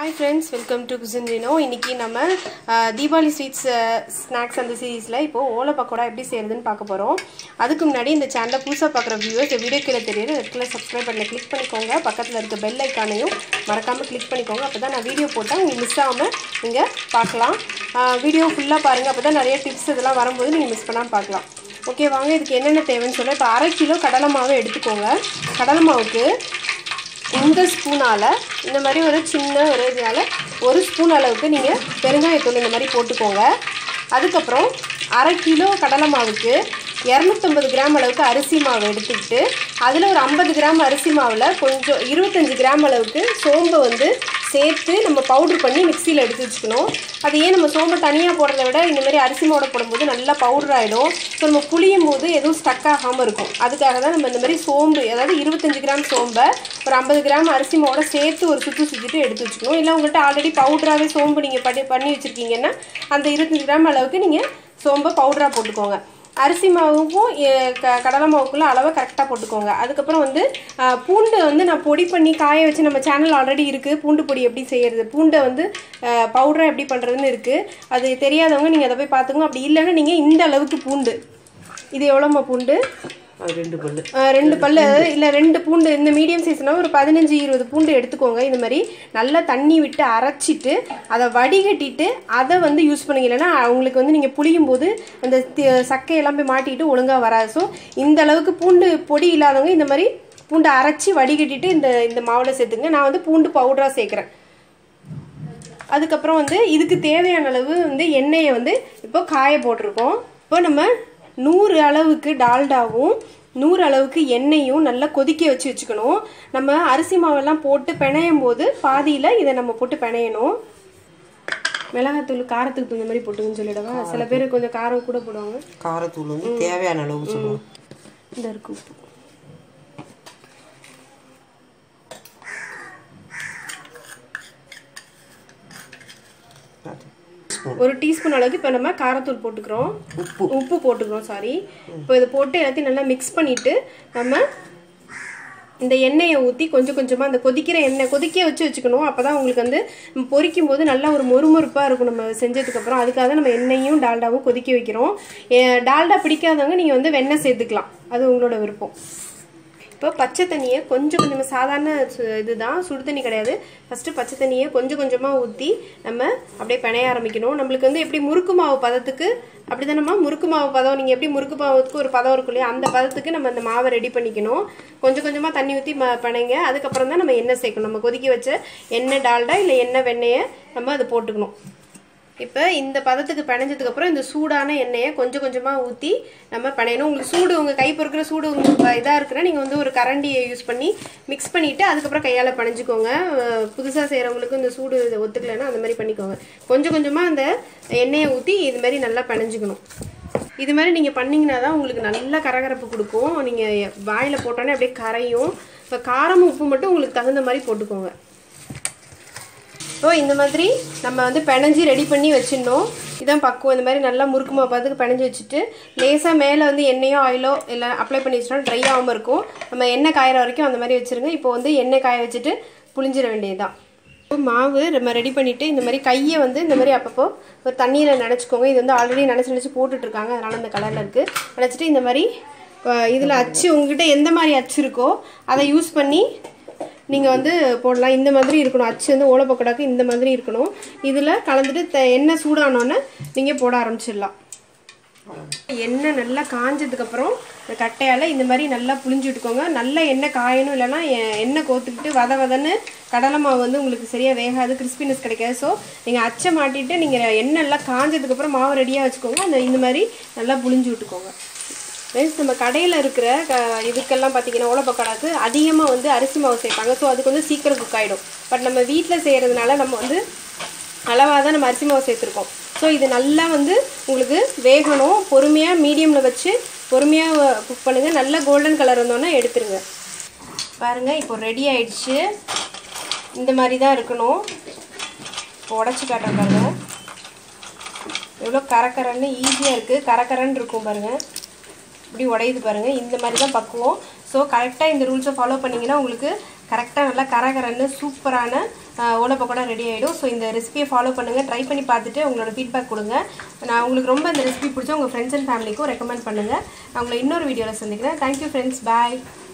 hi friends welcome to குசின்டினோ இன்றைக்கி நம்ம அஹ், தீபாவளி ஸ்வீட்ஸ் ஸ்நாக்ஸ் அந்த சீரீஸில் இப்போது ஓலை பக்கோடா எப்படி செய்கிறதுன்னு பார்க்க போகிறோம் அதுக்கு முன்னாடி இந்த சேனலை புதுசாக பார்க்குற வியூவர்ஸ் இந்த வீடியோ கீழே தெரியுது இடத்துல சப்ஸ்கிரைப் பண்ணி கிளிக் பண்ணிக்கோங்க பக்கத்தில் இருக்க பெல் ஐக்கானையும் மறக்காமல் கிளிக் பண்ணிக்கோங்க அப்போ தான் நான் வீடியோ போட்டால் உங்களுக்கு மிஸ் ஆகாமல் நீங்கள் பார்க்கலாம் வீடியோ ஃபுல்லாக பாருங்கள் அப்போ தான் நிறைய டிப்ஸ் இதெல்லாம் வரும்போது நீங்கள் மிஸ் பண்ணாமல் பார்க்கலாம் ஓகே வாங்க இதுக்கு என்னென்ன தேவைன்னு சொல்ல இப்போ அரை கிலோ கடலை மாவு எடுத்துக்கோங்க கடலை மாவுக்கு இந்த ஸ்பூனால் இந்த மாதிரி ஒரு சின்ன ஒரு இதனால் ஒரு ஸ்பூன் அளவுக்கு நீங்கள் பெருங்காயத்தூள் இந்த மாதிரி போட்டுக்கோங்க அதுக்கப்புறம் அரை கிலோ கடலை மாவுக்கு இரநூத்தம்பது கிராம் அளவுக்கு அரிசி மாவு எடுத்துக்கிட்டு அதில் ஒரு ஐம்பது கிராம் அரிசி மாவில் கொஞ்சம் இருபத்தஞ்சி கிராம் அளவுக்கு சோம்பை வந்து சேர்த்து நம்ம பவுட்ரு பண்ணி மிக்சியில் எடுத்து வச்சுக்கணும் அது ஏன் நம்ம சோம்பை தனியாக போடுறத விட இந்த மாதிரி அரிசி மாவோட போடும்போது நல்லா பவுடர் ஆகிடும் ஸோ நம்ம புளியும் போது எதுவும் ஸ்டக் ஆகாமல் இருக்கும் அதுக்காக தான் நம்ம இந்த மாதிரி சோம்பு அதாவது இருபத்தஞ்சி கிராம் சோம்பை ஒரு ஐம்பது கிராம் அரிசி மாவோட சேர்த்து ஒரு சுற்று சுற்றிட்டு எடுத்து வச்சுக்கணும் இல்லை உங்கள்கிட்ட ஆல்ரெடி பவுடராகவே சோம்பு நீங்கள் பண்ணி பண்ணி வச்சுருக்கீங்கன்னா அந்த இருபத்தஞ்சி கிராம் அளவுக்கு நீங்கள் சோம்பை பவுடராக போட்டுக்கோங்க அரிசி மாவுக்கும் எ- க கடலை மாவுக்குள்ள அளவை கரெக்டாக போட்டுக்கோங்க அதுக்கப்புறம் வந்து ஆ, பூண்டு வந்து நான் பொடி பண்ணி காய வச்சு நம்ம சேனல் ஆல்ரெடி இருக்குது பூண்டு பொடி எப்படி செய்யறது பூண்டை வந்து பவுடராக எப்படி பண்ணுறதுன்னு இருக்குது அது தெரியாதவங்க நீங்கள் அதை போய் பார்த்துக்கோங்க அப்படி இல்லைன்னா நீங்கள் இந்த அளவுக்கு பூண்டு இது எவ்வளோம்மா பூண்டு அது ரெண்டு பல்லு ஆ, ரெண்டு பல்லு இல்லை ரெண்டு பூண்டு இந்த மீடியம் சைஸ்னா ஒரு பதினஞ்சு இருபது பூண்டு எடுத்துக்கோங்க இந்த மாதிரி நல்லா தண்ணி விட்டு அரைச்சிட்டு அதை வடிகட்டிட்டு அதை வந்து யூஸ் பண்ணுங்க இல்லைன்னா உங்களுக்கு வந்து நீங்கள் புளியும் போது அந்த தி- சக்கையெல்லாம் போய் மாட்டிட்டு ஒழுங்காக வராது ஸோ இந்த அளவுக்கு பூண்டு பொடி இல்லாதவங்க இந்த மாதிரி பூண்டை அரைச்சி வடிகட்டிட்டு இந்த இந்த மாவில் சேர்த்துங்க நான் வந்து பூண்டு பவுடராக சேர்க்குறேன் அதுக்கப்புறம் வந்து இதுக்கு தேவையான அளவு வந்து எண்ணெயை வந்து இப்போ காய போட்டிருக்கோம் இப்போ நம்ம நூறு அளவுக்கு டால்டாவும் நூறு அளவுக்கு எண்ணெயும் நல்லா கொதிக்க வச்சு வச்சுக்கணும் நம்ம அரிசி மாவெல்லாம் போட்டு பிணையும் போது பாதியில் இதை நம்ம போட்டு பிணையணும் மிளகாத்தூள் காரத்துக்கு தகுந்த மாதிரி போட்டுங்கன்னு சொல்லிடவா சில பேர் கொஞ்சம் காரம் கூட போடுவாங்க காரத்தூள் வந்து தேவையான அளவு சொல்லுவோம் இந்த இருக்கு உப்பு ஸ்பூன் ஒரு டீஸ்பூன் அளவுக்கு இப்போ நம்ம காரத்தூள் போட்டுக்கிறோம் உப்பு உப்பு போட்டுக்கிறோம் சாரி இப்போ இதை போட்டு எல்லாத்தையும் நல்லா மிக்ஸ் பண்ணிட்டு நம்ம இந்த எண்ணெயை ஊற்றி கொஞ்சம் கொஞ்சமாக அந்த கொதிக்கிற எண்ணெய் கொதிக்க வச்சு வச்சுக்கணும் அப்போ தான் உங்களுக்கு வந்து நம்ம பொரிக்கும் போது நல்லா ஒரு மொறுமொறுப்பாக இருக்கும் நம்ம செஞ்சதுக்கப்புறம் அதுக்காக தான் நம்ம எண்ணெயும் டால்டாவும் கொதிக்க வைக்கிறோம் ஏ, டால்டா பிடிக்காதவங்க நீங்கள் வந்து வெண்ணெய் சேர்த்துக்கலாம் அது உங்களோட விருப்பம் இப்போ பச்சை தண்ணியை கொஞ்சம் கொஞ்சமாக சாதாரண சு- இதுதான் சுடு தண்ணி கிடையாது ஃபஸ்ட்டு பச்சை தண்ணியை கொஞ்சம் கொஞ்சமாக ஊற்றி நம்ம அப்படியே பிணைய ஆரம்பிக்கணும் நம்மளுக்கு வந்து எப்படி முறுக்கு மாவு பதத்துக்கு அப்படி தானம்மா முறுக்கு மாவு பதம் நீங்கள் எப்படி முறுக்கு மாவுக்கு ஒரு பதம் இருக்கும் இல்லையா அந்த பதத்துக்கு நம்ம அந்த மாவை ரெடி பண்ணிக்கணும் கொஞ்சம் கொஞ்சமாக தண்ணி ஊற்றி ம பிணைங்க அதுக்கப்புறம் தான் நம்ம எண்ணெய் சேர்க்கணும் நம்ம கொதிக்க வச்ச எண்ணெய் டால்டா இல்லை எண்ணெய் வெண்ணெயை நம்ம அது போட்டுக்கணும் இப்போ இந்த பதத்துக்கு பிணைஞ்சதுக்கு அப்புறம் இந்த சூடான எண்ணெயை கொஞ்சம் கொஞ்சமாக ஊற்றி நம்ம பிணையணும் உங்களுக்கு சூடு உங்கள் கை பொறுக்கிற சூடு உங்களுக்கு இதாக இருக்குன்னா நீங்கள் வந்து ஒரு கரண்டியை யூஸ் பண்ணி மிக்ஸ் பண்ணிவிட்டு அதுக்கப்புறம் கையால் பிணைஞ்சிக்கோங்க புதுசாக செய்கிறவங்களுக்கு இந்த சூடு இதை ஒத்துக்கலைன்னா அந்த மாதிரி பண்ணிக்கோங்க கொஞ்சம் கொஞ்சமாக அந்த எண்ணெயை ஊற்றி இது மாதிரி நல்லா பிணைஞ்சிக்கணும் இது மாதிரி நீங்கள் பண்ணிங்கன்னா தான் உங்களுக்கு நல்ல கரகரப்பு கொடுக்கும் நீங்கள் வாயில் போட்டோன்னே அப்படியே கரையும் இப்போ காரமும் உப்பு மட்டும் உங்களுக்கு தகுந்த மாதிரி போட்டுக்கோங்க இப்போ இந்த மாதிரி நம்ம வந்து பிணைஞ்சி ரெடி பண்ணி வச்சிடணும் இதான் பக்குவம் இந்த மாதிரி நல்லா முறுக்கு மாவு பார்த்துக்கு பிணைஞ்சி வச்சுட்டு லேசாக மேலே வந்து எண்ணெயோ ஆயிலோ இல்லை அப்ளை பண்ணி வச்சிட்டோம் ட்ரை ஆகாமல் இருக்கும் நம்ம எண்ணெய் காயிற வரைக்கும் அந்த மாதிரி வச்சுருங்க இப்போ வந்து எண்ணெய் காய வச்சுட்டு புளிஞ்சிட வேண்டியதுதான் இப்போ மாவு நம்ம ரெடி பண்ணிவிட்டு இந்த மாதிரி கையை வந்து இந்த மாதிரி அப்பப்போ ஒரு தண்ணியில் நினச்சிக்கோங்க இது வந்து ஆல்ரெடி நினச்சி நினச்சி போட்டுட்ருக்காங்க அதனால் இந்த கலரில் இருக்குது நினச்சிட்டு இந்த மாதிரி இதில் அச்சு உங்ககிட்ட எந்த மாதிரி அச்சு இருக்கோ அதை யூஸ் பண்ணி நீங்கள் வந்து போடலாம் இந்த மாதிரி இருக்கணும் அச்சு வந்து ஓலப்பக்கடாக்கு இந்த மாதிரி இருக்கணும் இதில் கலந்துட்டு த எண்ணெய் சூடானோன்னே நீங்கள் போட ஆரம்பிச்சிடலாம் எண்ணெய் நல்லா காஞ்சதுக்கப்புறம் இந்த கட்டையால் இந்த மாதிரி நல்லா புளிஞ்சு விட்டுக்கோங்க நல்லா எண்ணெய் காயணும் இல்லைன்னா எ- எண்ணெய் கோத்துக்கிட்டு வத வதன்னு கடலை மாவு வந்து உங்களுக்கு சரியாக வேகாது கிறிஸ்பினஸ் கிடைக்காது ஸோ நீங்கள் அச்சை மாட்டிட்டு நீங்கள் எண்ணெய் நல்லா காஞ்சதுக்கப்புறம் மாவு ரெடியாக வச்சுக்கோங்க அந்த இந்த மாதிரி நல்லா புளிஞ்சு விட்டுக்கோங்க ஃப்ரெண்ட்ஸ் நம்ம கடையில் இருக்கிற க- இதுக்கெல்லாம் பார்த்தீங்கன்னா ஓலப்பக்கடாக்கு அதிகமாக வந்து அரிசி மாவு சேர்ப்பாங்க ஸோ அதுக்கு வந்து சீக்கிரம் குக் ஆகிடும் பட் நம்ம வீட்டில் செய்கிறதுனால நம்ம வந்து அளவாக தான் நம்ம அரிசி மாவு சேர்த்துருக்கோம் ஸோ இது நல்லா வந்து உங்களுக்கு வேகணும் பொறுமையாக மீடியமில் வச்சு பொறுமையாக குக் பண்ணுங்கள் நல்ல கோல்டன் கலர் வந்தோன்னே எடுத்துருங்க பாருங்கள் இப்போ ரெடி ஆயிடுச்சு இந்த மாதிரி தான் இருக்கணும் இப்போ உடச்சி காட்டுறேன் பாருங்கள் எவ்வளோ கரக்கரன்னு ஈஸியாக இருக்குது கரக்கரன்னு இருக்கும் பாருங்கள் இப்படி உடையுது பாருங்கள் இந்த மாதிரி தான் பக்குவோம் ஸோ கரெக்டாக இந்த ரூல்ஸை ஃபாலோ பண்ணிங்கன்னா உங்களுக்கு கரெக்டாக நல்லா கரகரன்னு சூப்பரான ஓலை பக்கோடா ரெடி ஆகிடும் ஸோ இந்த ரெசிபியை ஃபாலோ பண்ணுங்கள் ட்ரை பண்ணி பார்த்துட்டு உங்களோட ஃபீட்பேக் கொடுங்க நான் உங்களுக்கு ரொம்ப இந்த ரெசிபி பிடிச்சா உங்கள் ஃப்ரெண்ட்ஸ் அண்ட் ஃபேமிலிக்கும் ரெக்கமெண்ட் பண்ணுங்கள் நான் உங்களை இன்னொரு வீடியோவில் சந்திக்கிறேன் தேங்க்யூ ஃப்ரெண்ட்ஸ் பாய்